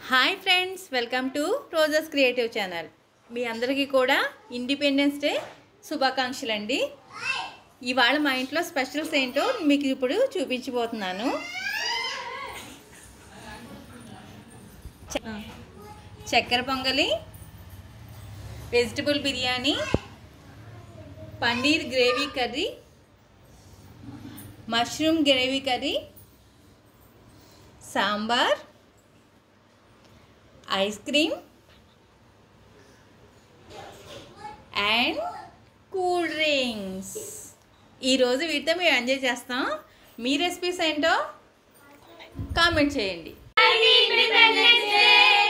Hi friends welcome to Roja's creative channel మీ అందరికీ కూడా ఇండిపెండెన్స్ డే శుభాకాంక్షలు అండి ఇవాళ మా ఇంట్లో స్పెషల్స్ ఏంటో మీకు ఇప్పుడు చూపించబోతున్నాను చ- చక్కెర పొంగలి vegetable biryani paneer gravy curry mushroom gravy curry sambar ice cream and cool drinks ఈరోజు వీటితో మేము ఎంజాయ్ చేస్తాం మీ రెసిపీస్ ఏంటో కామెంట్ చేయండి Happy Independence Day!